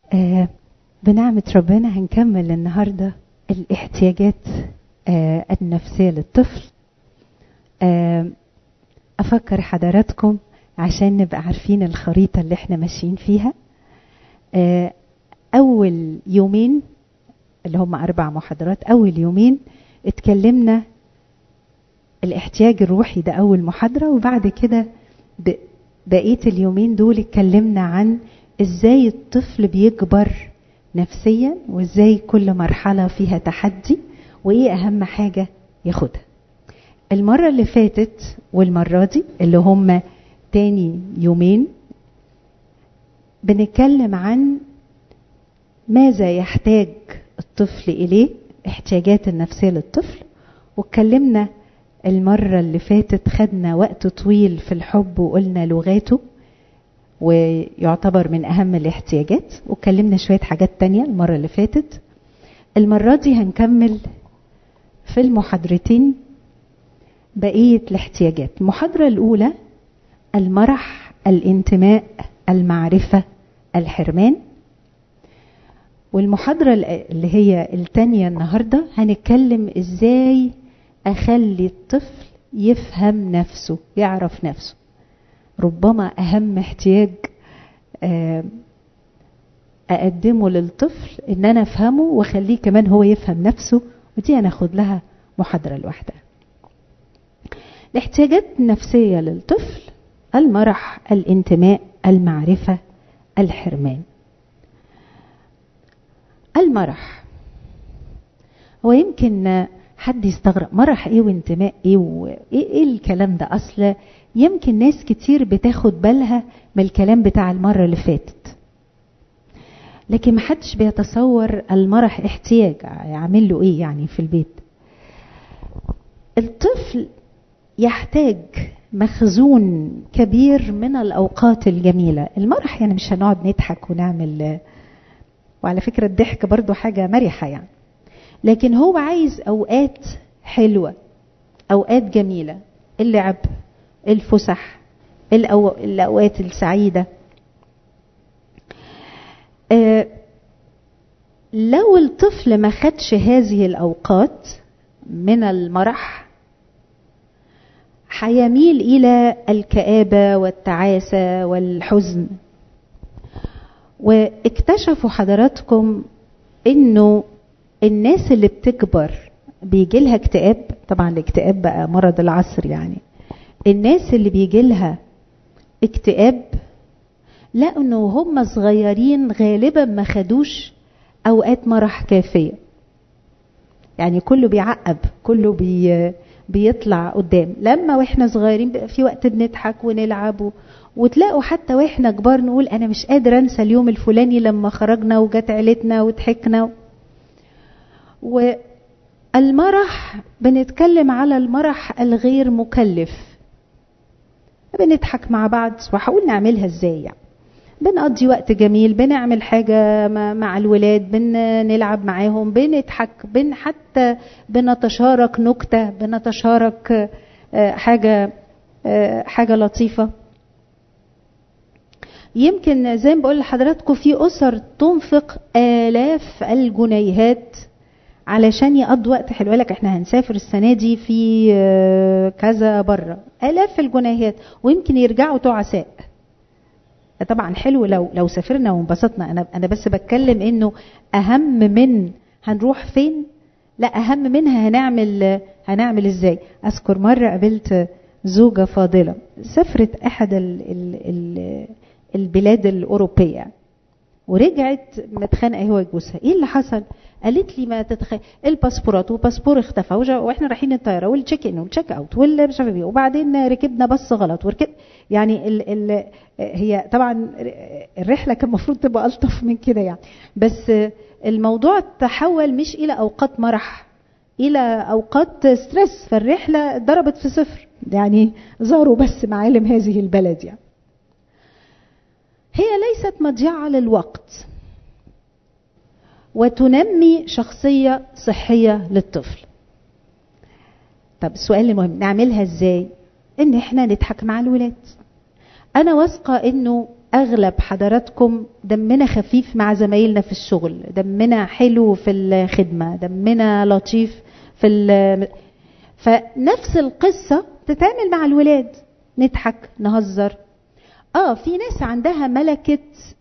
آه بنعمة ربنا هنكمل النهاردة الاحتياجات آه النفسية للطفل آه أفكر حضراتكم عشان نبقى عارفين الخريطة اللي احنا ماشيين فيها آه أول يومين اللي هم أربع محاضرات أول يومين اتكلمنا الاحتياج الروحي ده أول محاضرة وبعد كده بقية اليومين دول اتكلمنا عن ازاي الطفل بيكبر نفسيا وازاي كل مرحلة فيها تحدي وايه اهم حاجة ياخدها المرة اللي فاتت والمرة دي اللي هم تاني يومين بنتكلم عن ماذا يحتاج الطفل اليه احتياجات النفسية للطفل واتكلمنا المرة اللي فاتت خدنا وقت طويل في الحب وقلنا لغاته ويعتبر من أهم الاحتياجات واتكلمنا شوية حاجات تانية المرة اللي فاتت المرة دي هنكمل في المحاضرتين بقية الاحتياجات المحاضرة الأولى المرح الانتماء المعرفة الحرمان والمحاضرة اللي هي التانية النهاردة هنتكلم ازاي اخلي الطفل يفهم نفسه يعرف نفسه ربما اهم احتياج اقدمه للطفل ان انا افهمه واخليه كمان هو يفهم نفسه ودي هناخد لها محاضره لوحدها الاحتياجات النفسيه للطفل المرح الانتماء المعرفه الحرمان المرح هو يمكن حد يستغرب مرح ايه وانتماء ايه وايه ايه الكلام ده اصل يمكن ناس كتير بتاخد بالها من الكلام بتاع المره اللي فاتت لكن محدش بيتصور المرح احتياج يعمل له ايه يعني في البيت الطفل يحتاج مخزون كبير من الاوقات الجميله المرح يعني مش هنقعد نضحك ونعمل وعلى فكره الضحك برضو حاجه مرحه يعني لكن هو عايز اوقات حلوه اوقات جميله اللعب الفسح الأو... الاوقات السعيده أه لو الطفل ما خدش هذه الاوقات من المرح هيميل الى الكابه والتعاسه والحزن واكتشفوا حضراتكم انه الناس اللي بتكبر بيجي لها اكتئاب طبعا الاكتئاب بقى مرض العصر يعني الناس اللي بيجي لها اكتئاب لانه هم صغيرين غالبا ما خدوش اوقات مرح كافيه يعني كله بيعقب كله بي بيطلع قدام لما واحنا صغيرين بقى في وقت بنضحك ونلعب و... وتلاقوا حتى واحنا كبار نقول انا مش قادر انسى اليوم الفلاني لما خرجنا وجت عيلتنا وضحكنا والمرح بنتكلم على المرح الغير مكلف بنضحك مع بعض وهقول نعملها ازاي يعني بنقضي وقت جميل بنعمل حاجة مع الولاد بنلعب معاهم بنضحك بن حتى بنتشارك نكتة بنتشارك حاجة حاجة لطيفة يمكن زي ما بقول لحضراتكم في أسر تنفق آلاف الجنيهات علشان يقضوا وقت حلو لك احنا هنسافر السنه دي في كذا بره الاف الجنيهات ويمكن يرجعوا تعساء طبعا حلو لو لو سافرنا وانبسطنا انا انا بس بتكلم انه اهم من هنروح فين لا اهم منها هنعمل هنعمل ازاي اذكر مره قابلت زوجه فاضله سافرت احد ال ال ال البلاد الاوروبيه ورجعت متخانقه هي وجوزها ايه اللي حصل قالت لي ما تتخيل الباسبورات وباسبور اختفى واحنا رايحين الطياره والتشيك ان والتشيك اوت والمش عارف ايه وبعدين ركبنا باص غلط وركب يعني ال ال هي طبعا الرحله كان المفروض تبقى الطف من كده يعني بس الموضوع تحول مش الى اوقات مرح الى اوقات ستريس فالرحله ضربت في صفر يعني زاروا بس معالم هذه البلد يعني هي ليست مضيعه للوقت وتنمي شخصية صحية للطفل طب السؤال المهم نعملها ازاي ان احنا نضحك مع الولاد انا واثقة انه اغلب حضراتكم دمنا خفيف مع زمايلنا في الشغل دمنا حلو في الخدمه دمنا لطيف في ال... فنفس القصه تتعمل مع الولاد نضحك نهزر اه في ناس عندها ملكه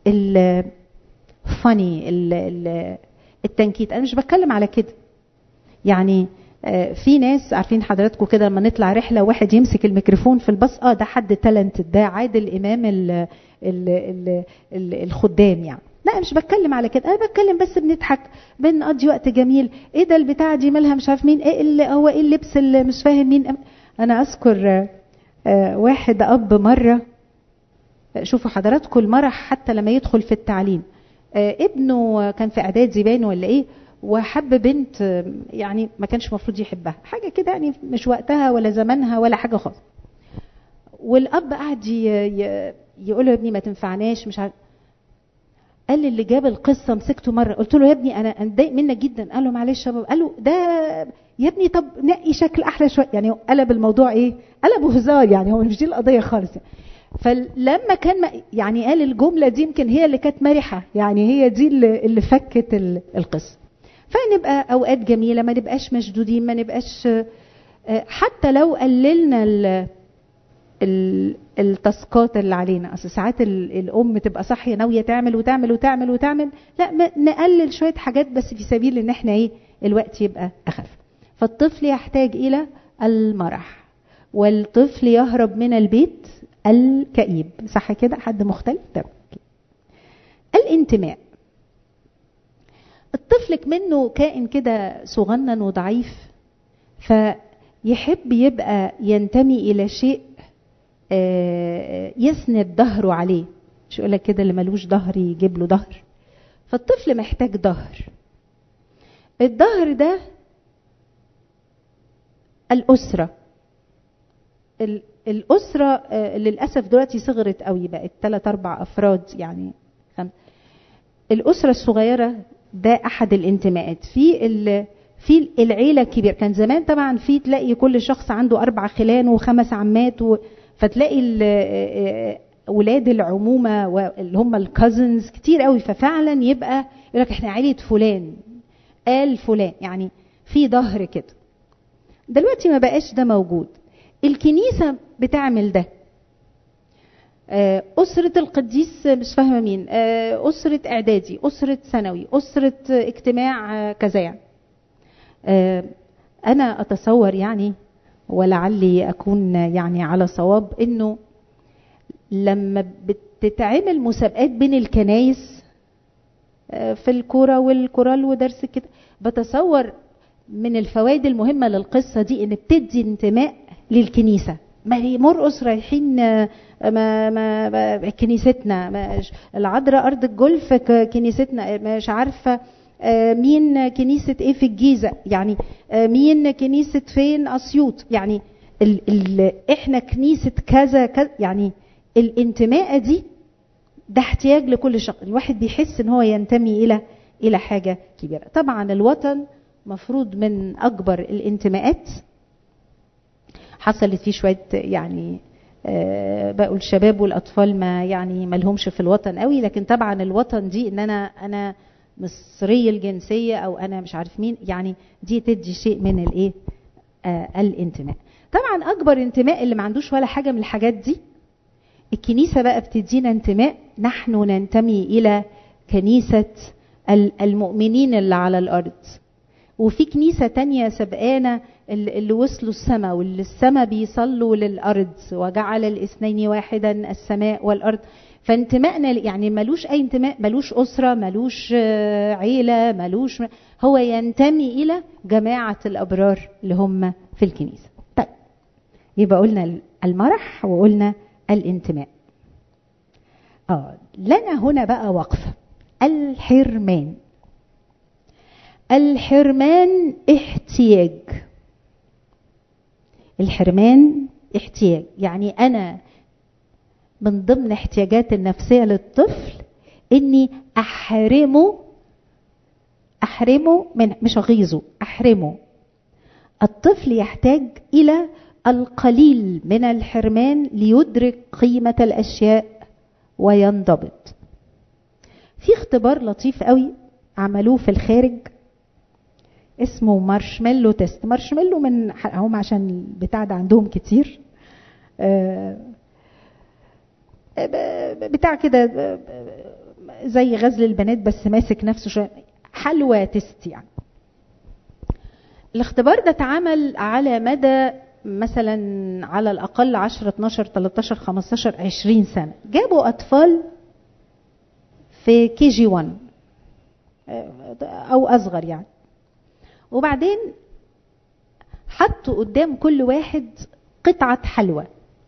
الفاني التنكيت انا مش بتكلم على كده يعني في ناس عارفين حضراتكم كده لما نطلع رحله واحد يمسك الميكروفون في الباص اه ده حد تالنت ده عادل امام ال ال ال ال الخدام يعني لا مش بتكلم على كده انا بتكلم بس بنضحك بنقضي وقت جميل ايه ده البتاعه دي مالها مش عارف مين ايه اللي هو ايه اللبس اللي مش فاهم مين انا اذكر واحد اب مره شوفوا حضراتكم المرح حتى لما يدخل في التعليم ابنه كان في اعدادي باين ولا ايه وحب بنت يعني ما كانش المفروض يحبها حاجه كده يعني مش وقتها ولا زمانها ولا حاجه خالص والاب قعد يقول له يا ابني ما تنفعناش مش عارف قال لي اللي جاب القصه مسكته مره قلت له يا ابني انا اتضايق منك جدا قال له معلش يا بابا قال له ده يا ابني طب نقي شكل احلى شويه يعني قلب الموضوع ايه قلبه هزار يعني هو مش دي القضيه خالص يعني. فلما كان يعني قال الجمله دي يمكن هي اللي كانت مرحه يعني هي دي اللي, اللي فكت القصه فنبقى اوقات جميله ما نبقاش مشدودين ما نبقاش حتى لو قللنا التاسكات اللي علينا اصل ساعات الام تبقى صاحيه ناويه تعمل وتعمل وتعمل وتعمل لا نقلل شويه حاجات بس في سبيل ان احنا ايه الوقت يبقى اخف فالطفل يحتاج الى المرح والطفل يهرب من البيت الكئيب صح كده حد مختلف تمام الانتماء الطفل منه كائن كده صغنن وضعيف فيحب يبقى ينتمي الى شيء يسند ظهره عليه مش يقول لك كده اللي ملوش ظهر يجيب له ظهر فالطفل محتاج ظهر الظهر ده الأسرة الأسرة للأسف دلوقتي صغرت قوي بقت ثلاث أربع أفراد يعني خمس الأسرة الصغيرة ده أحد الانتماءات في في العيلة الكبيرة كان زمان طبعا في تلاقي كل شخص عنده أربع خلان وخمس عمات و فتلاقي ولاد العمومة اللي هم الكازنز كتير قوي ففعلا يبقى يقول لك احنا عيلة فلان قال فلان يعني في ظهر كده دلوقتي ما بقاش ده موجود الكنيسة بتعمل ده أسرة القديس مش فاهمة مين أسرة إعدادي أسرة ثانوي أسرة اجتماع كذا يعني أنا أتصور يعني ولعلي أكون يعني على صواب إنه لما بتتعمل مسابقات بين الكنايس في الكورة والكورال ودرس كده بتصور من الفوائد المهمة للقصة دي إن بتدي انتماء للكنيسة ما مرقص رايحين ما ما كنيستنا ما العذراء ارض الجولف كنيستنا مش عارفه مين كنيسه ايه في الجيزه يعني مين كنيسه فين اسيوط يعني ال ال احنا كنيسه كذا كذا يعني الانتماء دي ده احتياج لكل شخص الواحد بيحس ان هو ينتمي الى الى حاجه كبيره طبعا الوطن مفروض من اكبر الانتماءات حصلت فيه شويه يعني أه بقوا الشباب والاطفال ما يعني ما لهمش في الوطن قوي لكن طبعا الوطن دي ان انا انا مصري الجنسيه او انا مش عارف مين يعني دي تدي شيء من الايه آه الانتماء طبعا اكبر انتماء اللي ما عندوش ولا حاجه من الحاجات دي الكنيسه بقى بتدينا انتماء نحن ننتمي الى كنيسه المؤمنين اللي على الارض وفي كنيسه تانية سبقانا اللي وصلوا السماء واللي السماء بيصلوا للارض وجعل الاثنين واحدا السماء والارض فانتمائنا يعني ملوش اي انتماء ملوش اسره ملوش عيله ملوش هو ينتمي الى جماعه الابرار اللي هم في الكنيسه طيب يبقى قلنا المرح وقلنا الانتماء اه لنا هنا بقى وقفه الحرمان الحرمان احتياج الحرمان احتياج يعني انا من ضمن احتياجات النفسيه للطفل اني احرمه احرمه من مش اغيظه احرمه الطفل يحتاج الى القليل من الحرمان ليدرك قيمه الاشياء وينضبط في اختبار لطيف قوي عملوه في الخارج اسمه مارشميلو تيست مارشميلو من هم عشان البتاع ده عندهم كتير بتاع كده زي غزل البنات بس ماسك نفسه شويه حلوى تيست يعني الاختبار ده اتعمل على مدى مثلا على الاقل 10 12 13 15 20 سنه جابوا اطفال في كي جي 1 او اصغر يعني وبعدين حطوا قدام كل واحد قطعه حلوى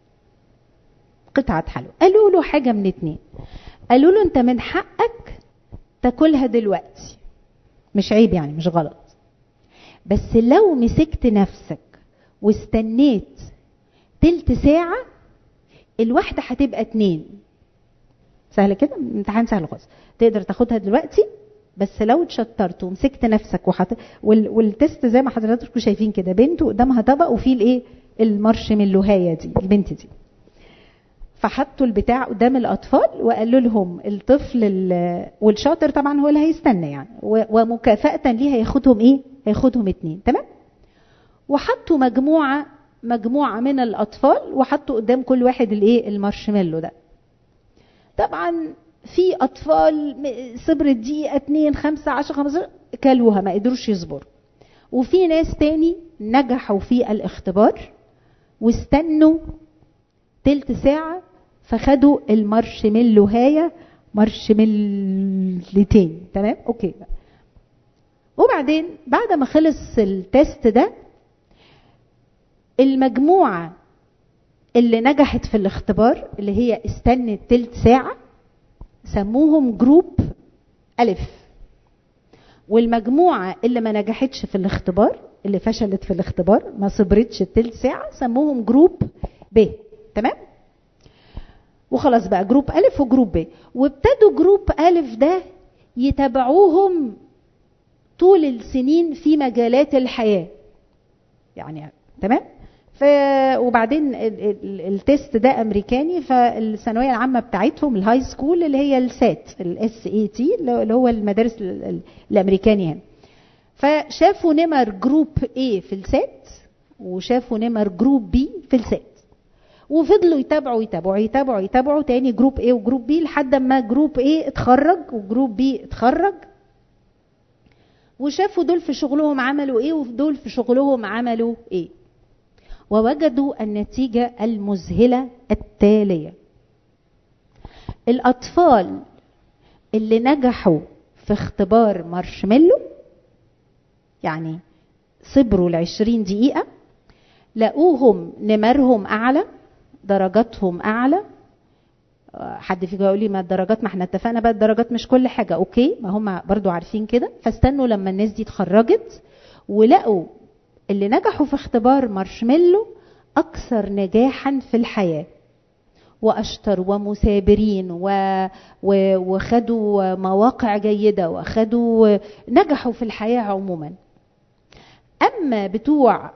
قطعه حلوى قالوا له حاجه من اتنين قالوا له انت من حقك تاكلها دلوقتي مش عيب يعني مش غلط بس لو مسكت نفسك واستنيت تلت ساعة الواحدة هتبقى اتنين سهل كده امتحان سهل خالص تقدر تاخدها دلوقتي بس لو اتشطرت ومسكت نفسك وحط وال... والتست زي ما حضراتكم شايفين كده بنت قدامها طبق وفيه الايه المارشميلوهايه دي البنت دي فحطوا البتاع قدام الاطفال وقالوا لهم الطفل والشاطر طبعا هو اللي هيستنى يعني ومكافاه ليه هياخدهم ايه هياخدهم اتنين تمام وحطوا مجموعه مجموعه من الاطفال وحطوا قدام كل واحد الايه المارشميلو ده طبعا في اطفال صبرت دقيقه اتنين خمسة عشر خمسة كلوها ما قدروش يصبروا وفي ناس تاني نجحوا في الاختبار واستنوا تلت ساعة فخدوا المارشميلوهاية مارشميلتين تمام اوكي وبعدين بعد ما خلص التست ده المجموعة اللي نجحت في الاختبار اللي هي استنت تلت ساعة سموهم جروب ألف والمجموعة اللي ما نجحتش في الاختبار اللي فشلت في الاختبار ما صبرتش التلت ساعة سموهم جروب ب تمام وخلاص بقى جروب ألف وجروب ب وابتدوا جروب ألف ده يتابعوهم طول السنين في مجالات الحياة يعني تمام ف وبعدين التيست ده امريكاني فالثانويه العامه بتاعتهم الهاي سكول اللي هي السات الاس اي تي اللي هو المدارس الامريكاني هنا فشافوا نمر جروب اي في السات وشافوا نمر جروب بي في السات وفضلوا يتابعوا يتابعوا يتابعوا يتابعوا تاني جروب ايه وجروب بي لحد ما جروب ايه اتخرج وجروب بي اتخرج وشافوا دول في شغلهم عملوا ايه ودول في شغلهم عملوا ايه ووجدوا النتيجة المذهلة التالية الأطفال اللي نجحوا في اختبار مارشميلو يعني صبروا العشرين دقيقة لقوهم نمرهم أعلى درجاتهم أعلى حد فيكم يقول لي ما الدرجات ما احنا اتفقنا بقى الدرجات مش كل حاجة اوكي ما هم برضو عارفين كده فاستنوا لما الناس دي اتخرجت ولقوا اللي نجحوا في اختبار مارشميلو أكثر نجاحا في الحياة وأشطر ومثابرين و... و... وخدوا مواقع جيدة وخدوا نجحوا في الحياة عموما أما بتوع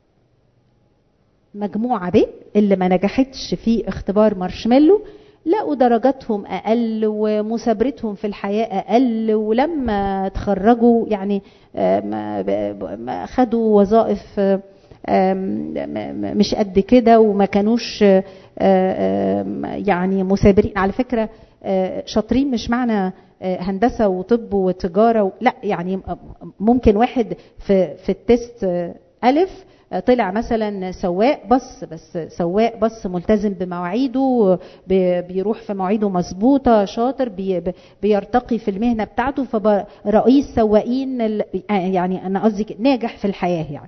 مجموعة ب اللي ما نجحتش في اختبار مارشميلو لقوا درجاتهم أقل ومثابرتهم في الحياة أقل ولما تخرجوا يعني خدوا وظائف مش قد كده وما كانوش يعني مثابرين على فكرة شاطرين مش معنى هندسة وطب وتجارة لا يعني ممكن واحد في في التست ألف طلع مثلا سواق بص بس سواق بص ملتزم بمواعيده بيروح في مواعيده مظبوطه شاطر بي بيرتقي في المهنه بتاعته فرئيس سواقين يعني انا قصدي ناجح في الحياه يعني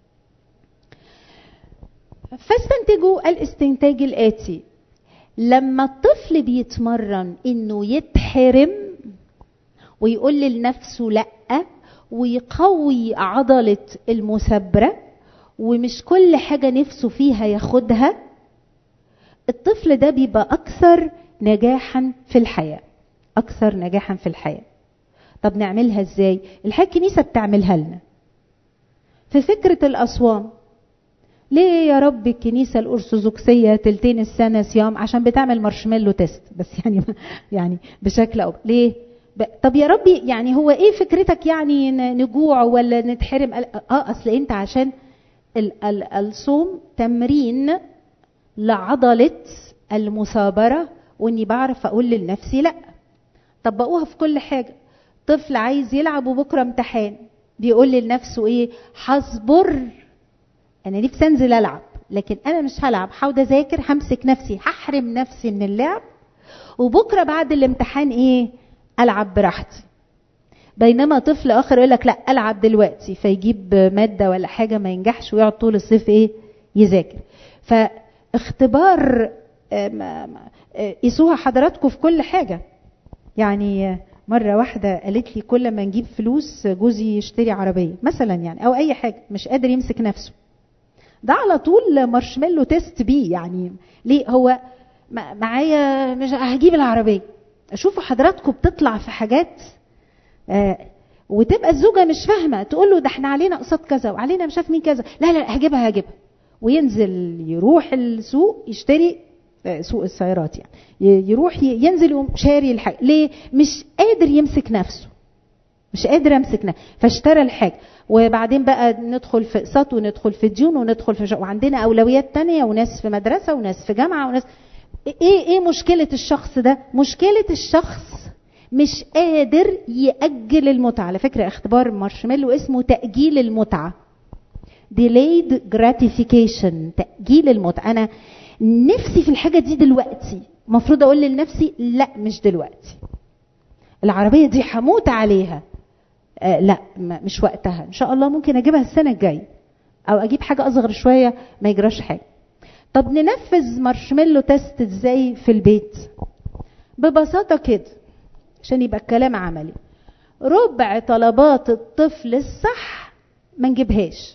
فاستنتجوا الاستنتاج الاتي لما الطفل بيتمرن انه يتحرم ويقول لنفسه لا ويقوي عضله المثابره ومش كل حاجة نفسه فيها ياخدها الطفل ده بيبقى أكثر نجاحا في الحياة أكثر نجاحا في الحياة طب نعملها ازاي الحقيقة الكنيسة بتعملها لنا في فكرة الأصوام ليه يا رب الكنيسة الأرثوذكسية تلتين السنة صيام عشان بتعمل مارشميلو تيست بس يعني يعني بشكل أو ليه؟ ب... طب يا ربي يعني هو ايه فكرتك يعني نجوع ولا نتحرم اه اصل انت عشان ال... ال... الصوم تمرين لعضلة المثابرة واني بعرف اقول لنفسي لا طبقوها في كل حاجة طفل عايز يلعب وبكرة امتحان بيقول لنفسه ايه هصبر انا نفسي انزل العب لكن انا مش هلعب هقعد اذاكر همسك نفسي هحرم نفسي من اللعب وبكره بعد الامتحان ايه العب براحتي بينما طفل اخر يقول لك لا العب دلوقتي فيجيب ماده ولا حاجه ما ينجحش ويقعد طول الصيف ايه يذاكر فاختبار قيسوها حضراتكم في كل حاجه يعني مرة واحدة قالت لي كل ما نجيب فلوس جوزي يشتري عربية مثلا يعني أو أي حاجة مش قادر يمسك نفسه ده على طول مارشميلو تيست بيه يعني ليه هو معايا مش هجيب العربية شوفوا حضراتكم بتطلع في حاجات آه وتبقى الزوجة مش فاهمة تقول له ده احنا علينا قسط كذا وعلينا مش عارف مين كذا لا لا هجيبها هجيبها وينزل يروح السوق يشتري سوق السيارات يعني يروح ينزل يقوم شاري الحاجة ليه مش قادر يمسك نفسه مش قادر امسك نفسه فاشترى الحاجة وبعدين بقى ندخل في اقساط وندخل في ديون وندخل في شق. وعندنا اولويات تانية وناس في مدرسة وناس في جامعة وناس ايه ايه مشكلة الشخص ده مشكلة الشخص مش قادر يأجل المتعة على فكرة اختبار مارشميلو اسمه تأجيل المتعة delayed gratification تأجيل المتعة أنا نفسي في الحاجة دي دلوقتي المفروض أقول لنفسي لا مش دلوقتي العربية دي هموت عليها آه لا مش وقتها إن شاء الله ممكن أجيبها السنة الجاية أو أجيب حاجة أصغر شوية ما يجراش حاجة طب ننفذ مارشميلو تيست ازاي في البيت ببساطة كده عشان يبقى الكلام عملي ربع طلبات الطفل الصح ما نجيبهاش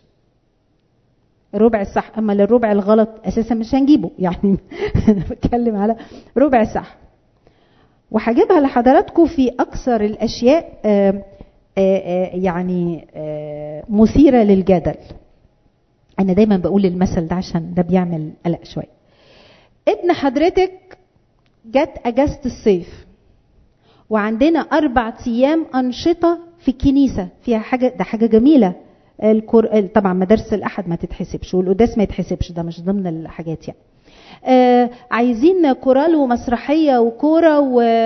الربع الصح اما الربع الغلط اساسا مش هنجيبه يعني انا بتكلم على ربع صح وهجيبها لحضراتكم في اكثر الاشياء آآ آآ يعني آآ مثيره للجدل انا دايما بقول المثل ده عشان ده بيعمل قلق شويه ابن حضرتك جت اجازه الصيف وعندنا اربع ايام انشطه في الكنيسه فيها حاجه ده حاجه جميله الكور... طبعا مدارس الاحد ما تتحسبش والقداس ما يتحسبش ده مش ضمن الحاجات يعني آه عايزين كورال ومسرحيه وكوره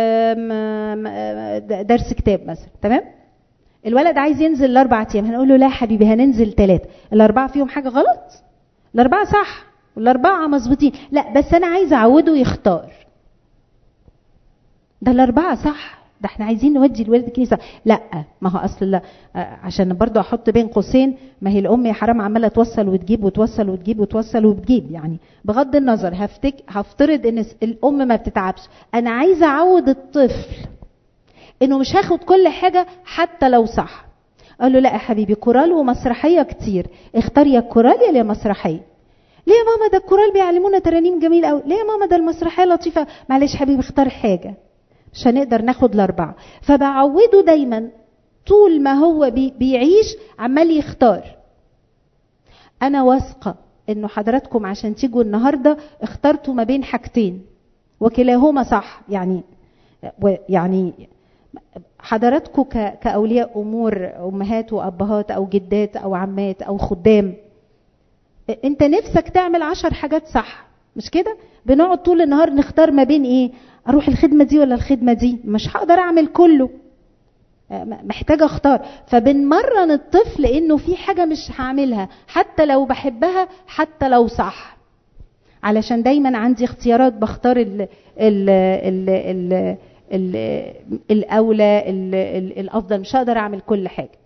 ودرس كتاب مثلا تمام الولد عايز ينزل الاربع ايام هنقول له لا يا حبيبي هننزل ثلاثه الاربعه فيهم حاجه غلط الاربعه صح والاربعه مظبوطين لا بس انا عايزه اعوده يختار ده الاربعه صح ده احنا عايزين نودي الولد الكنيسه لا ما هو اصل لا عشان برضه احط بين قوسين ما هي الام يا حرام عماله توصل وتجيب وتوصل وتجيب وتوصل وتجيب يعني بغض النظر هفتك هفترض ان الام ما بتتعبش انا عايزه اعود الطفل انه مش هاخد كل حاجه حتى لو صح اقول له لا يا حبيبي كورال ومسرحيه كتير اختار يا كورال يا مسرحيه ليه يا ماما ده الكورال بيعلمونا ترانيم جميل قوي ليه يا ماما ده المسرحيه لطيفه معلش حبيبي اختار حاجه مش هنقدر ناخد الأربعة فبعوده دايما طول ما هو بي بيعيش عمال يختار أنا واثقة إنه حضراتكم عشان تيجوا النهاردة اخترتوا ما بين حاجتين وكلاهما صح يعني يعني حضراتكم كأولياء أمور أمهات وأبهات أو جدات أو عمات أو خدام أنت نفسك تعمل عشر حاجات صح مش كده بنقعد طول النهار نختار ما بين ايه اروح الخدمه دي ولا الخدمه دي مش هقدر اعمل كله محتاجه اختار فبنمرن الطفل انه في حاجه مش هعملها حتى لو بحبها حتى لو صح علشان دايما عندي اختيارات بختار ال ال ال ال ال الاولى ال ال الافضل مش هقدر اعمل كل حاجه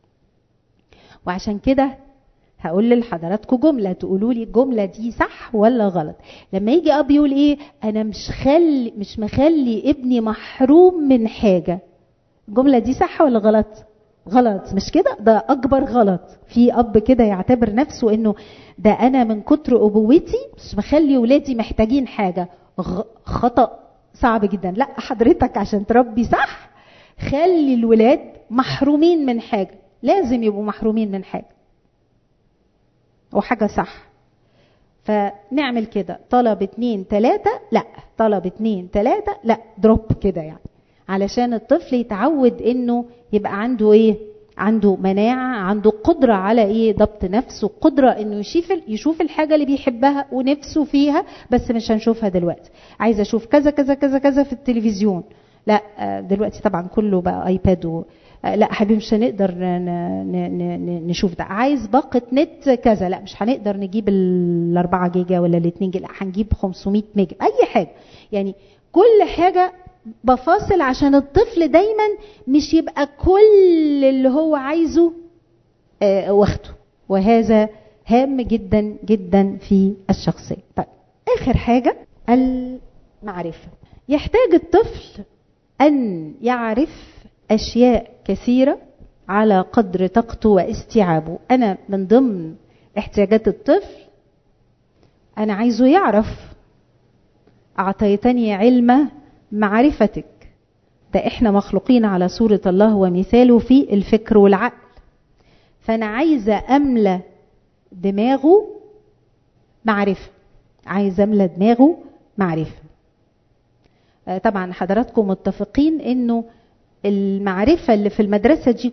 وعشان كده هقول لحضراتكم جملة تقولوا لي الجملة دي صح ولا غلط لما يجي أب يقول إيه أنا مش خلي مش مخلي ابني محروم من حاجة الجملة دي صح ولا غلط غلط مش كده ده أكبر غلط في أب كده يعتبر نفسه إنه ده أنا من كتر أبوتي مش مخلي ولادي محتاجين حاجة خطأ صعب جدا لا حضرتك عشان تربي صح خلي الولاد محرومين من حاجة لازم يبقوا محرومين من حاجة وحاجة صح فنعمل كده طلب اتنين تلاتة لا طلب اتنين تلاتة لا دروب كده يعني علشان الطفل يتعود انه يبقى عنده ايه عنده مناعة عنده قدرة على ايه ضبط نفسه قدرة انه يشوف يشوف الحاجة اللي بيحبها ونفسه فيها بس مش هنشوفها دلوقتي عايز اشوف كذا كذا كذا كذا في التلفزيون لا دلوقتي طبعا كله بقى ايباد و... لا حبيبي مش هنقدر نشوف ده عايز باقة نت كذا لا مش هنقدر نجيب الأربعة جيجا ولا الاتنين جيجا لا هنجيب 500 ميجا أي حاجة يعني كل حاجة بفاصل عشان الطفل دايما مش يبقى كل اللي هو عايزه آه واخده وهذا هام جدا جدا في الشخصية طيب آخر حاجة المعرفة يحتاج الطفل أن يعرف أشياء كثيرة على قدر طاقته واستيعابه أنا من ضمن احتياجات الطفل أنا عايزه يعرف أعطيتني علم معرفتك ده احنا مخلوقين على صورة الله ومثاله في الفكر والعقل فأنا عايزة أملى دماغه معرفة عايزة أملى دماغه معرفة طبعا حضراتكم متفقين انه المعرفة اللي في المدرسة دي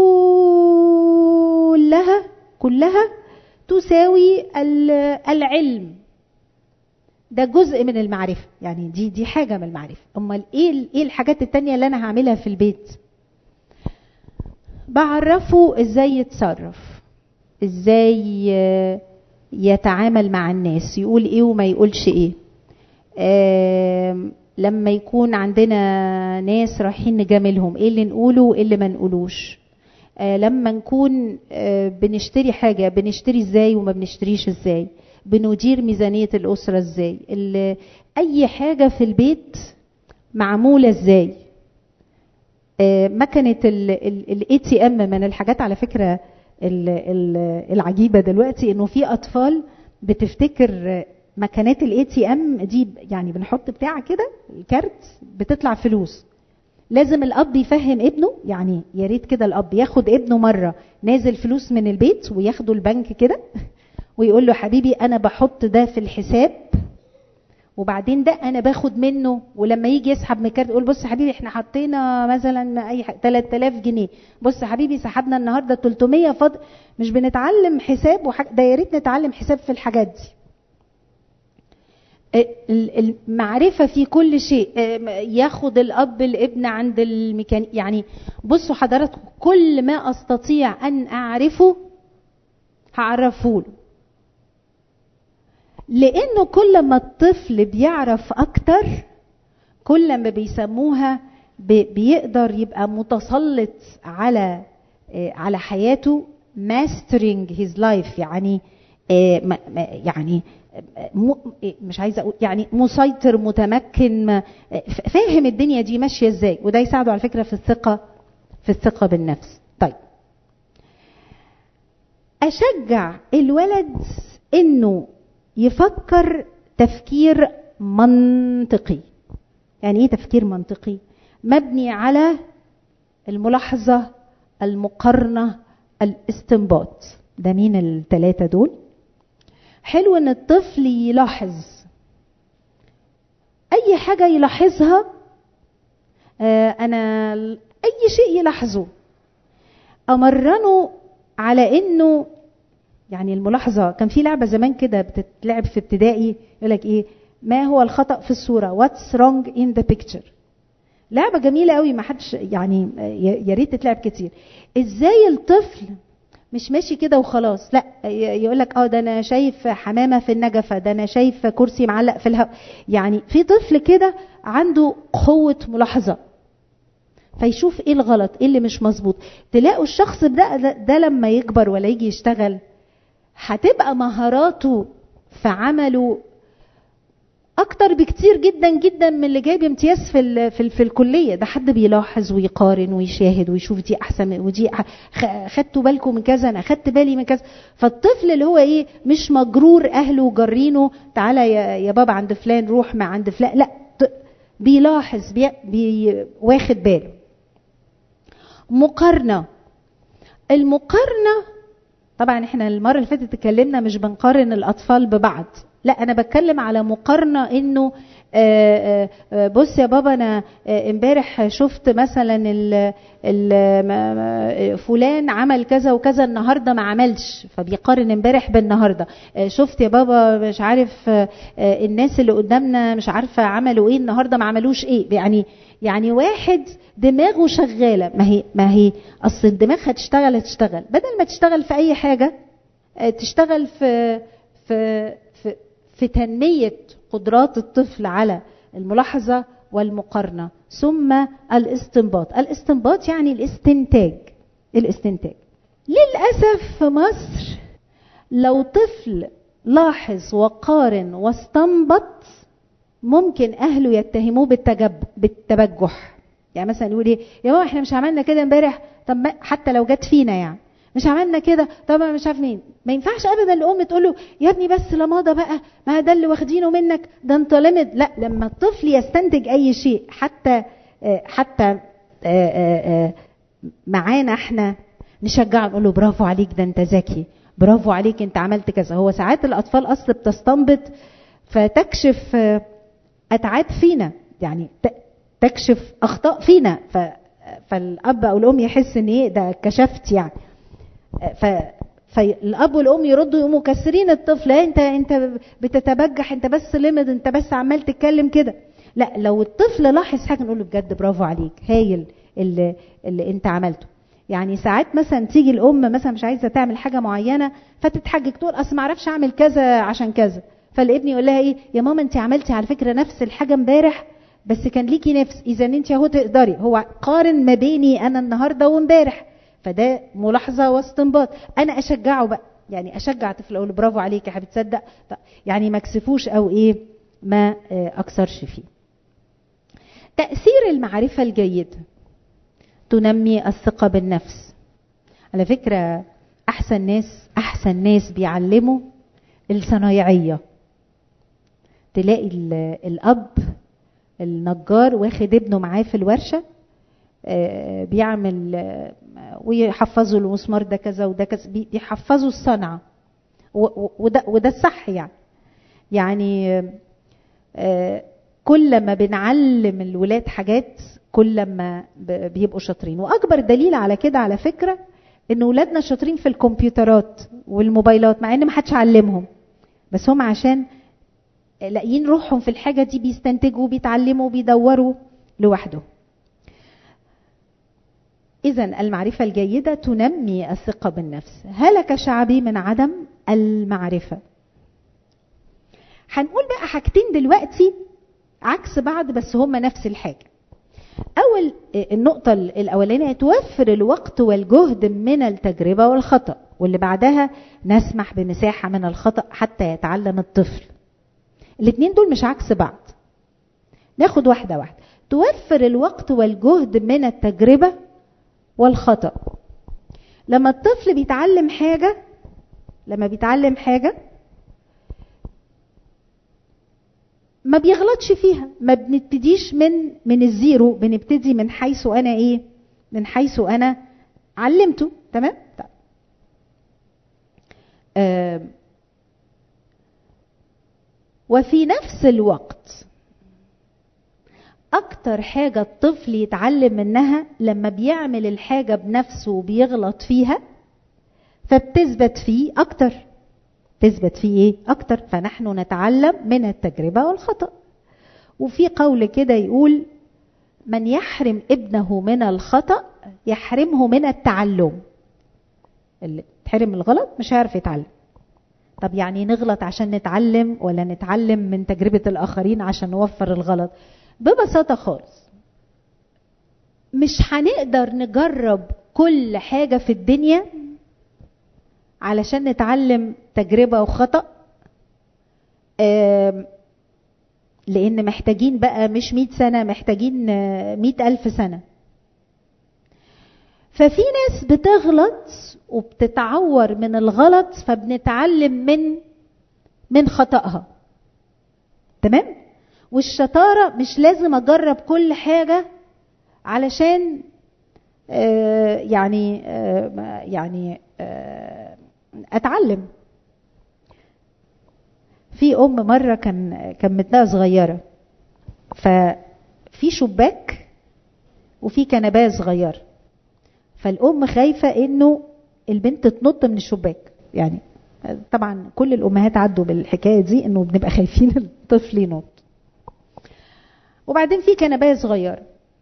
كلها كلها تساوي العلم ده جزء من المعرفة يعني دي دي حاجة من المعرفة امال ايه ايه الحاجات التانية اللي انا هعملها في البيت بعرفه ازاي يتصرف ازاي يتعامل مع الناس يقول ايه وما يقولش ايه لما يكون عندنا ناس رايحين نجاملهم ايه اللي نقوله وايه اللي ما نقولوش آه لما نكون آه بنشتري حاجة بنشتري ازاي وما بنشتريش ازاي بندير ميزانية الأسرة ازاي أي حاجة في البيت معمولة ازاي آه مكنة الاي تي ام من الحاجات على فكرة ال ال العجيبة دلوقتي انه في اطفال بتفتكر مكانات الاي تي ام دي يعني بنحط بتاع كده الكارت بتطلع فلوس لازم الاب يفهم ابنه يعني يا ريت كده الاب ياخد ابنه مره نازل فلوس من البيت وياخده البنك كده ويقول له حبيبي انا بحط ده في الحساب وبعدين ده انا باخد منه ولما يجي يسحب من الكارت يقول بص يا حبيبي احنا حطينا مثلا اي حاجه 3000 جنيه بص يا حبيبي سحبنا النهارده 300 فاضل مش بنتعلم حساب وحاجة ده يا ريت نتعلم حساب في الحاجات دي المعرفة في كل شيء ياخد الأب الابن عند الميكانيك يعني بصوا حضراتكم كل ما أستطيع أن أعرفه هعرفه له لأنه كل ما الطفل بيعرف أكتر كل ما بيسموها بيقدر يبقى متسلط على على حياته mastering his life يعني يعني مش عايزه اقول يعني مسيطر متمكن فاهم الدنيا دي ماشيه ازاي وده يساعده على فكره في الثقه في الثقه بالنفس طيب اشجع الولد انه يفكر تفكير منطقي يعني ايه تفكير منطقي مبني على الملاحظه المقارنه الاستنباط ده مين الثلاثه دول حلو ان الطفل يلاحظ اي حاجة يلاحظها آه انا اي شيء يلاحظه امرنه على انه يعني الملاحظة كان في لعبة زمان كده بتتلعب في ابتدائي يقول لك ايه ما هو الخطأ في الصورة what's wrong in the picture لعبة جميلة قوي ما حدش يعني يا ريت تتلعب كتير ازاي الطفل مش ماشي كده وخلاص لا يقول لك اه ده انا شايف حمامه في النجفه ده انا شايف كرسي معلق في الهواء يعني في طفل كده عنده قوه ملاحظه فيشوف ايه الغلط ايه اللي مش مظبوط تلاقوا الشخص ده, ده ده لما يكبر ولا يجي يشتغل هتبقى مهاراته في عمله اكتر بكتير جدا جدا من اللي جايب امتياز في ال في, ال في الكليه ده حد بيلاحظ ويقارن ويشاهد ويشوف دي احسن ودي خدتوا بالكم من كذا انا خدت بالي من كذا فالطفل اللي هو ايه مش مجرور اهله وجارينه تعالى يا, يا بابا عند فلان روح مع عند فلان لا بيلاحظ بي بي واخد باله مقارنه المقارنه طبعا احنا المره اللي فاتت اتكلمنا مش بنقارن الاطفال ببعض لا انا بتكلم على مقارنه انه آه، آه، بص يا بابا انا آه، امبارح شفت مثلا ال ال فلان عمل كذا وكذا النهارده ما عملش فبيقارن امبارح بالنهارده شفت يا بابا مش عارف الناس اللي قدامنا مش عارفه عملوا ايه النهارده ما عملوش ايه يعني يعني واحد دماغه شغاله ما هي ما هي اصل الدماغ هتشتغل هتشتغل بدل ما تشتغل في اي حاجه تشتغل في في في, في تنميه قدرات الطفل على الملاحظه والمقارنه ثم الاستنباط الاستنباط يعني الاستنتاج الاستنتاج للاسف في مصر لو طفل لاحظ وقارن واستنبط ممكن اهله يتهموه بالتجب بالتبجح يعني مثلا يقول ايه يا ماما احنا مش عملنا كده امبارح طب حتى لو جت فينا يعني مش عملنا كده طب مش عارف مين ما ينفعش ابدا الام تقول له يا ابني بس لماضه بقى ما ده اللي واخدينه منك ده انت لمد لا لما الطفل يستنتج اي شيء حتى حتى معانا احنا نشجعه نقول له برافو عليك ده انت ذكي برافو عليك انت عملت كذا هو ساعات الاطفال اصل بتستنبط فتكشف اتعاب فينا يعني تكشف اخطاء فينا ف فالاب او الام يحس ان ايه ده كشفت يعني ف فالاب والام يردوا يقوموا مكسرين الطفل انت انت بتتبجح انت بس لمد انت بس عمال تتكلم كده لا لو الطفل لاحظ حاجه نقول له بجد برافو عليك هايل اللي, اللي انت عملته يعني ساعات مثلا تيجي الام مثلا مش عايزه تعمل حاجه معينه فتتحجج تقول اصل ما اعرفش اعمل كذا عشان كذا فالابن يقول لها ايه يا ماما انت عملتي على فكره نفس الحاجه امبارح بس كان ليكي نفس اذا انت اهو تقدري هو قارن ما بيني انا النهارده وامبارح فده ملاحظه واستنباط انا اشجعه بقى يعني اشجع طفل اقول برافو عليك يا حبيبي تصدق يعني ما كسفوش او ايه ما اكثرش فيه تاثير المعرفه الجيده تنمي الثقه بالنفس على فكره احسن ناس احسن ناس بيعلموا الصنايعيه تلاقي الاب النجار واخد ابنه معاه في الورشه بيعمل ويحفظوا المسمار ده كذا وده كذا بيحفظوا الصنعه وده وده الصح يعني يعني كل ما بنعلم الولاد حاجات كل ما بيبقوا شاطرين واكبر دليل على كده على فكره ان ولادنا شاطرين في الكمبيوترات والموبايلات مع ان ما حدش علمهم بس هم عشان لاقيين روحهم في الحاجه دي بيستنتجوا بيتعلموا بيدوروا لوحدهم إذا المعرفة الجيدة تنمي الثقة بالنفس هلك شعبي من عدم المعرفة هنقول بقى حاجتين دلوقتي عكس بعض بس هما نفس الحاجة أول النقطة الأولانية توفر الوقت والجهد من التجربة والخطأ واللي بعدها نسمح بمساحة من الخطأ حتى يتعلم الطفل الاثنين دول مش عكس بعض ناخد واحدة واحدة توفر الوقت والجهد من التجربة والخطأ لما الطفل بيتعلم حاجة لما بيتعلم حاجة ما بيغلطش فيها ما بنبتديش من من الزيرو بنبتدي من حيث انا ايه من حيث انا علمته تمام طيب. آه وفي نفس الوقت اكتر حاجة الطفل يتعلم منها لما بيعمل الحاجة بنفسه وبيغلط فيها فبتثبت فيه اكتر تثبت فيه ايه اكتر فنحن نتعلم من التجربة والخطأ وفي قول كده يقول من يحرم ابنه من الخطأ يحرمه من التعلم اللي تحرم الغلط مش هيعرف يتعلم طب يعني نغلط عشان نتعلم ولا نتعلم من تجربة الآخرين عشان نوفر الغلط ببساطة خالص مش هنقدر نجرب كل حاجة في الدنيا علشان نتعلم تجربة وخطأ لأن محتاجين بقى مش مئة سنة محتاجين مئة ألف سنة ففي ناس بتغلط وبتتعور من الغلط فبنتعلم من من خطأها تمام والشطارة مش لازم أجرب كل حاجة علشان آه يعني آه يعني آه اتعلم في ام مره كان كان بنتها صغيره ففي شباك وفي كنبايه صغيره فالام خايفه انه البنت تنط من الشباك يعني طبعا كل الامهات عدوا بالحكايه دي انه بنبقى خايفين الطفل ينط وبعدين في كنبايه صغيره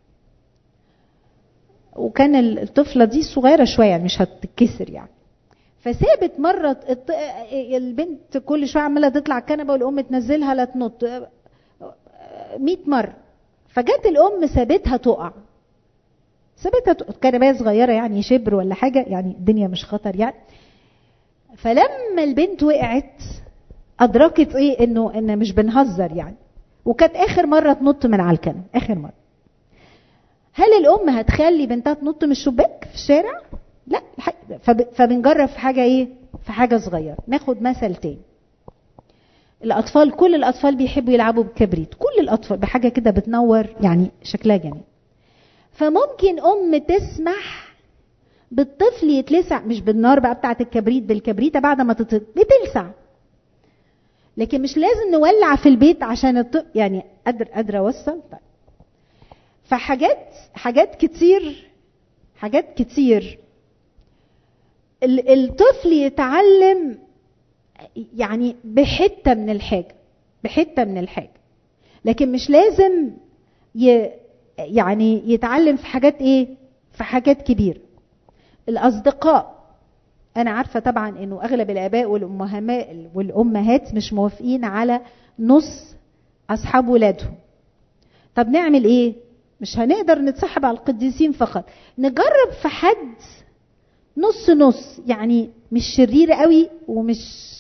وكان الطفله دي صغيره شويه يعني مش هتتكسر يعني فسابت مره البنت كل شويه عماله تطلع الكنبه والام تنزلها لا تنط 100 مره فجت الام سابتها تقع سابتها كنبايه صغيره يعني شبر ولا حاجه يعني الدنيا مش خطر يعني فلما البنت وقعت ادركت ايه انه ان مش بنهزر يعني وكانت اخر مره تنط من على الكنبه اخر مره هل الام هتخلي بنتها تنط من الشباك في الشارع لا فبنجرب في حاجه ايه في حاجه صغيره ناخد مثل تاني الاطفال كل الاطفال بيحبوا يلعبوا بالكبريت كل الاطفال بحاجه كده بتنور يعني شكلها جميل فممكن ام تسمح بالطفل يتلسع مش بالنار بقى بتاعه الكبريت بالكبريته بعد ما تت... بتلسع لكن مش لازم نولع في البيت عشان الطفل يعني قادر قادره اوصل طيب. فحاجات حاجات كتير حاجات كتير الطفل يتعلم يعني بحته من الحاجه بحته من الحاجه لكن مش لازم ي يعني يتعلم في حاجات ايه في حاجات كبيره الاصدقاء انا عارفه طبعا انه اغلب الاباء والامهات والامهات مش موافقين على نص اصحاب ولادهم طب نعمل ايه مش هنقدر نتصاحب على القديسين فقط نجرب في حد نص نص يعني مش شرير قوي ومش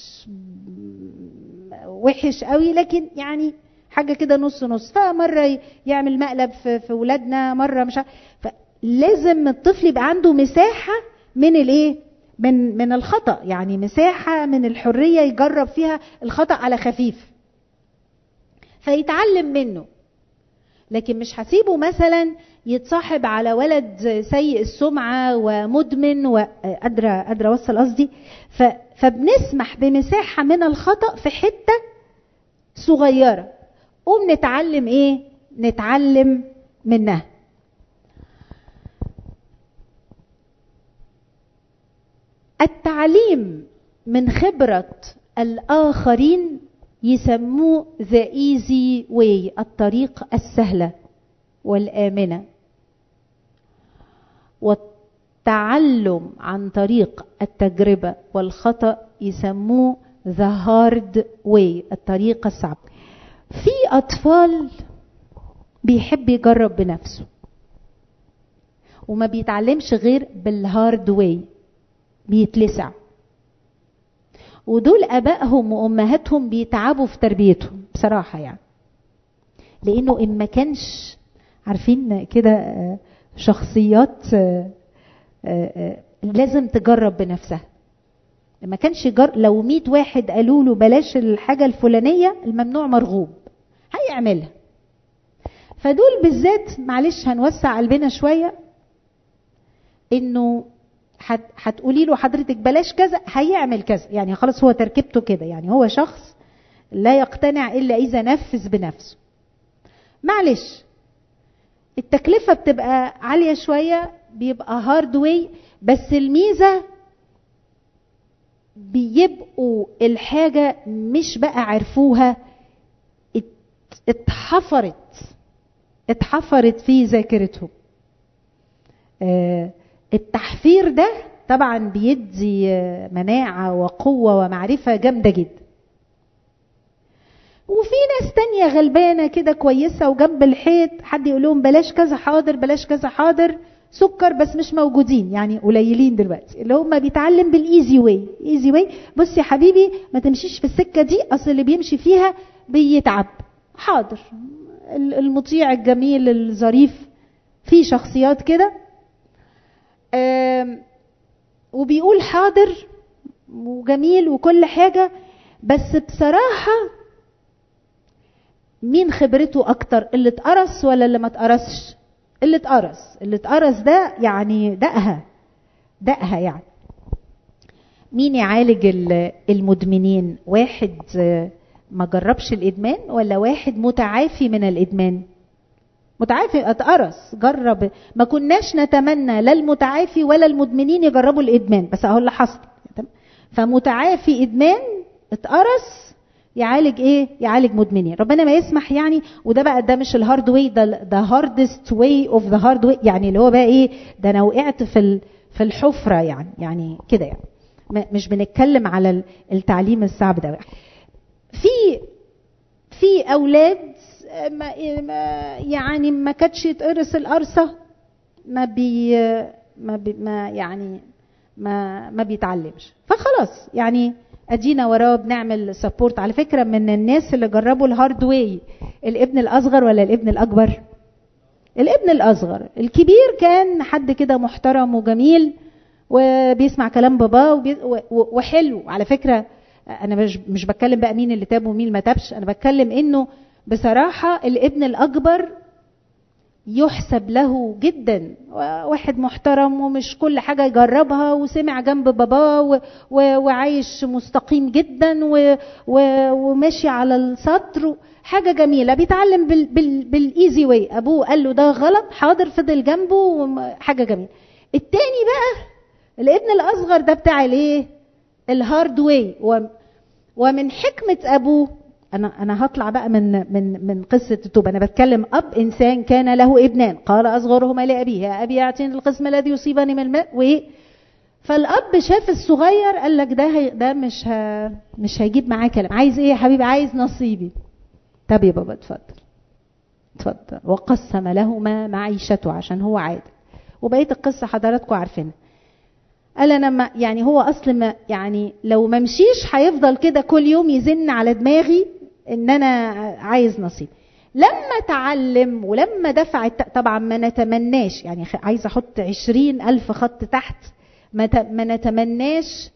وحش قوي لكن يعني حاجة كده نص نص فمرة يعمل مقلب في, في ولادنا مرة مش لازم الطفل يبقى عنده مساحة من الايه من من الخطأ يعني مساحة من الحرية يجرب فيها الخطأ على خفيف فيتعلم منه لكن مش هسيبه مثلا يتصاحب على ولد سيء السمعة ومدمن وقادرة قادرة أوصل قصدي فبنسمح بمساحة من الخطأ في حتة صغيرة قوم نتعلم إيه؟ نتعلم منها التعليم من خبرة الآخرين يسموه the easy way الطريق السهلة والآمنة والتعلم عن طريق التجربة والخطأ يسموه the hard way الطريق الصعب في أطفال بيحب يجرب بنفسه وما بيتعلمش غير بالهارد واي بيتلسع ودول ابائهم وامهاتهم بيتعبوا في تربيتهم بصراحه يعني لانه ان ما كانش عارفين كده شخصيات لازم تجرب بنفسها ما كانش جر... لو 100 واحد قالوا له بلاش الحاجه الفلانيه الممنوع مرغوب هيعملها فدول بالذات معلش هنوسع قلبنا شويه انه هتقولي له حضرتك بلاش كذا هيعمل كذا يعني خلاص هو تركيبته كده يعني هو شخص لا يقتنع الا اذا نفذ بنفسه معلش التكلفه بتبقى عاليه شويه بيبقى هارد واي بس الميزه بيبقوا الحاجه مش بقى عرفوها اتحفرت اتحفرت في ذاكرتهم آه التحفير ده طبعا بيدي مناعة وقوة ومعرفة جامدة جدا وفي ناس تانية غلبانة كده كويسة وجنب الحيط حد يقول لهم بلاش كذا حاضر بلاش كذا حاضر سكر بس مش موجودين يعني قليلين دلوقتي اللي هم بيتعلم بالايزي واي ايزي واي بص يا حبيبي ما تمشيش في السكه دي اصل اللي بيمشي فيها بيتعب حاضر المطيع الجميل الظريف في شخصيات كده وبيقول حاضر وجميل وكل حاجة بس بصراحة مين خبرته أكتر اللي اتقرص ولا اللي ما اتقرصش اللي اتقرص اللي اتقرص ده يعني دقها دقها يعني مين يعالج المدمنين واحد ما جربش الادمان ولا واحد متعافي من الادمان متعافي اتقرص جرب ما كناش نتمنى لا المتعافي ولا المدمنين يجربوا الادمان بس اهو اللي حصل فمتعافي ادمان اتقرص يعالج ايه يعالج مدمنين ربنا ما يسمح يعني وده بقى ده مش الهارد واي ده ده هاردست واي اوف ذا هارد واي يعني اللي هو بقى ايه ده انا وقعت في في الحفره يعني يعني كده يعني مش بنتكلم على التعليم الصعب ده في في اولاد ما يعني ما كانتش يتقرص القرصه ما بي ما, بي ما يعني ما ما بيتعلمش فخلاص يعني ادينا وراه بنعمل سبورت على فكره من الناس اللي جربوا الهارد واي الابن الاصغر ولا الابن الاكبر الابن الاصغر الكبير كان حد كده محترم وجميل وبيسمع كلام باباه وحلو على فكره انا مش مش بتكلم بقى مين اللي تاب ومين ما تابش انا بتكلم انه بصراحه الابن الاكبر يحسب له جدا واحد محترم ومش كل حاجة يجربها وسمع جنب باباه وعايش مستقيم جدا وماشي على السطر حاجة جميلة بيتعلم بالايزي واي ابوه قال له ده غلط حاضر فضل جنبه حاجة جميلة التاني بقى الابن الاصغر ده بتاع الايه الهارد واي ومن حكمة ابوه انا انا هطلع بقى من من من قصه التوبه انا بتكلم اب انسان كان له ابنان قال اصغرهما لابيه يا ابي اعطيني القسم الذي يصيبني من الماء وايه فالاب شاف الصغير قال لك ده هي ده مش ه... مش هيجيب معاه كلام عايز ايه يا حبيبي عايز نصيبي طب يا بابا اتفضل اتفضل وقسم لهما معيشته عشان هو عادل وبقيه القصه حضراتكم عارفينها قال انا ما يعني هو اصل ما يعني لو ما مشيش هيفضل كده كل يوم يزن على دماغي ان انا عايز نصيب لما تعلم ولما دفع طبعا ما نتمناش يعني عايز احط عشرين الف خط تحت ما نتمناش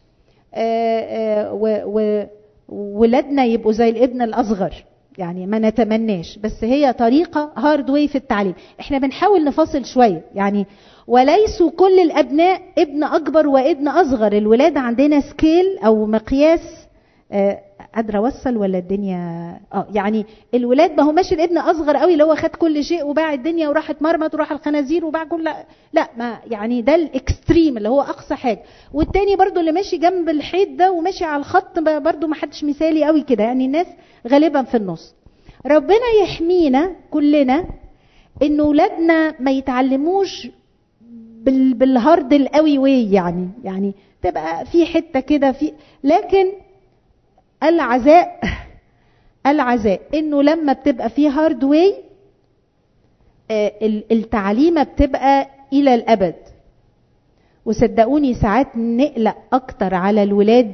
ولادنا يبقوا زي الابن الاصغر يعني ما نتمناش بس هي طريقة هارد واي في التعليم احنا بنحاول نفاصل شوية يعني وليسوا كل الابناء ابن اكبر وابن اصغر الولاد عندنا سكيل او مقياس قادرة اوصل ولا الدنيا اه يعني الولاد ما هو ماشي الابن اصغر قوي اللي هو خد كل شيء وباع الدنيا وراح اتمرمط وراح الخنازير وباع كل لا ما يعني ده الاكستريم اللي هو اقصى حاجه والتاني برضو اللي ماشي جنب الحيط ده وماشي على الخط برضو ما حدش مثالي قوي كده يعني الناس غالبا في النص ربنا يحمينا كلنا ان ولادنا ما يتعلموش بال بالهارد القوي واي يعني يعني تبقى في حته كده في لكن العزاء العزاء انه لما بتبقى في هارد واي التعليمه بتبقى الى الابد وصدقوني ساعات نقلق اكتر على الولاد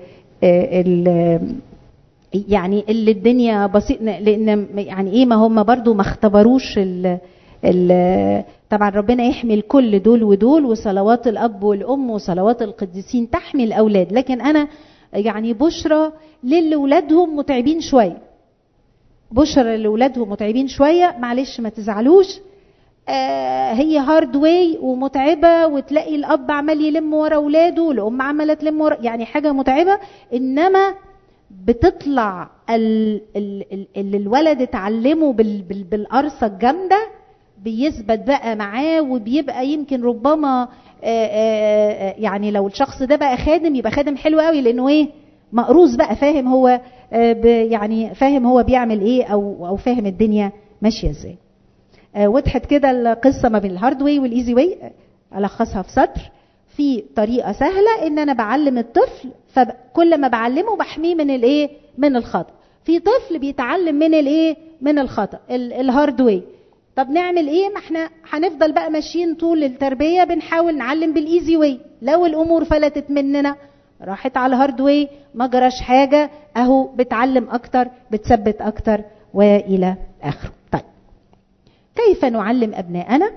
يعني اللي الدنيا بسيط لان يعني ايه ما هم برضو ما اختبروش ال ال طبعا ربنا يحمي الكل دول ودول وصلوات الاب والام وصلوات القديسين تحمي الاولاد لكن انا يعني بشرى للي ولادهم متعبين شويه بشرى اللي ولادهم متعبين شويه معلش ما تزعلوش آه هي هارد واي ومتعبه وتلاقي الاب عمال يلم ورا اولاده والام عماله تلم ورا يعني حاجه متعبه انما بتطلع اللي الولد اتعلمه بالقرصه الجامده بيثبت بقى معاه وبيبقى يمكن ربما آآ آآ يعني لو الشخص ده بقى خادم يبقى خادم حلو قوي لانه ايه مقروز بقى فاهم هو يعني فاهم هو بيعمل ايه او او فاهم الدنيا ماشيه ازاي وضحت كده القصه ما بين الهارد واي والايزي واي الخصها في سطر في طريقه سهله ان انا بعلم الطفل فكل ما بعلمه بحميه من الايه من الخطا في طفل بيتعلم من الايه من الخطا الهارد واي طب نعمل ايه ما احنا هنفضل بقى ماشيين طول التربيه بنحاول نعلم بالايزي واي لو الامور فلتت مننا راحت على الهارد واي ما جراش حاجه اهو بتعلم اكتر بتثبت اكتر والى اخره طيب كيف نعلم ابناءنا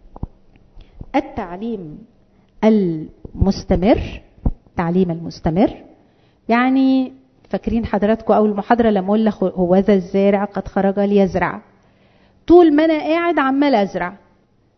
التعليم المستمر التعليم المستمر يعني فاكرين حضراتكم اول محاضره لما اقول لك هو ذا الزارع قد خرج ليزرع طول ما انا قاعد عمال ازرع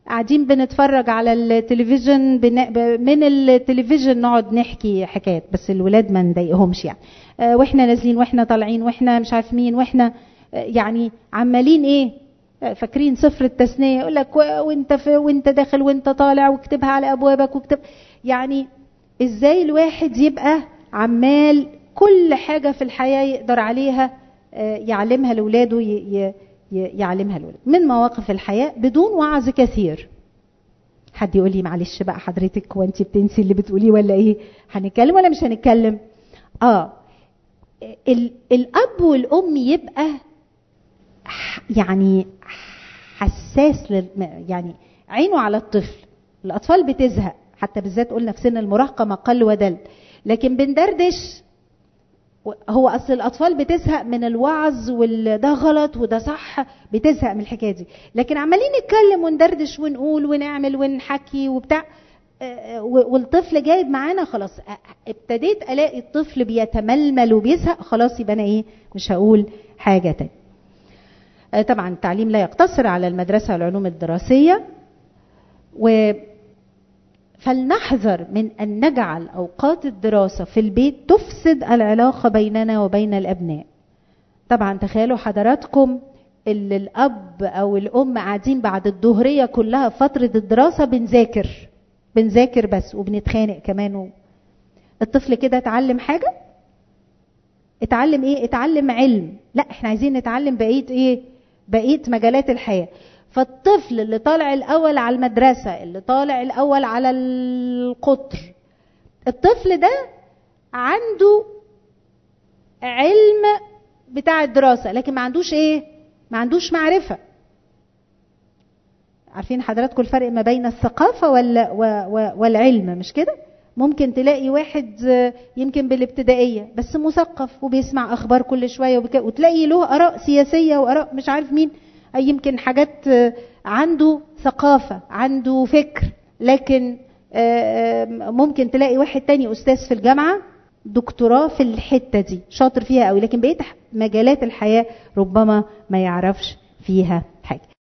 قاعدين بنتفرج على التلفزيون بن... من التلفزيون نقعد نحكي حكايات بس الولاد ما نضايقهمش يعني آه، واحنا نازلين واحنا طالعين واحنا مش عارف مين واحنا آه، يعني عمالين ايه آه، فاكرين صفر التثنيه يقول لك و- وانت في وانت داخل وانت طالع واكتبها على ابوابك واكتب يعني ازاي الواحد يبقى عمال كل حاجه في الحياه يقدر عليها آه، يعلمها لاولاده ي- ي- ي- يعلمها لاولاده من مواقف الحياه بدون وعظ كثير حد يقول لي معلش بقى حضرتك وانت بتنسي اللي بتقوليه ولا ايه هنتكلم ولا مش هنتكلم اه ال- الاب والام يبقى ح- يعني حساس لل... يعني عينه على الطفل الاطفال بتزهق حتى بالذات قلنا في سن المراهقه ما قل ودل لكن بندردش و- هو اصل الاطفال بتزهق من الوعظ وده غلط وده صح بتزهق من الحكايه دي لكن عمالين نتكلم وندردش ونقول ونعمل ونحكي وبتاع آه، و- والطفل جايب معانا خلاص آه، ابتديت الاقي الطفل بيتململ وبيزهق خلاص يبقى انا ايه مش هقول حاجه تاني آه، طبعا التعليم لا يقتصر على المدرسه والعلوم الدراسيه و فلنحذر من ان نجعل اوقات الدراسه في البيت تفسد العلاقه بيننا وبين الابناء طبعا تخيلوا حضراتكم اللي الاب او الام قاعدين بعد الظهريه كلها فتره الدراسه بنذاكر بنذاكر بس وبنتخانق كمان و... الطفل كده اتعلم حاجه اتعلم ايه اتعلم علم لا احنا عايزين نتعلم بقيه ايه بقيه مجالات الحياه فالطفل اللي طالع الاول على المدرسه اللي طالع الاول على القطر الطفل ده عنده علم بتاع الدراسه لكن ما عندوش ايه ما عندوش معرفه عارفين حضراتكم الفرق ما بين الثقافه ولا و و والعلم مش كده ممكن تلاقي واحد آه، يمكن بالابتدائيه بس مثقف وبيسمع اخبار كل شويه وبك... وتلاقي له اراء سياسيه واراء مش عارف مين أي يمكن حاجات آه، عنده ثقافه عنده فكر لكن آه، آه، ممكن تلاقي واحد تاني استاذ في الجامعه دكتوراه في الحته دي شاطر فيها قوي لكن بقيه مجالات الحياه ربما ما يعرفش فيها حاجه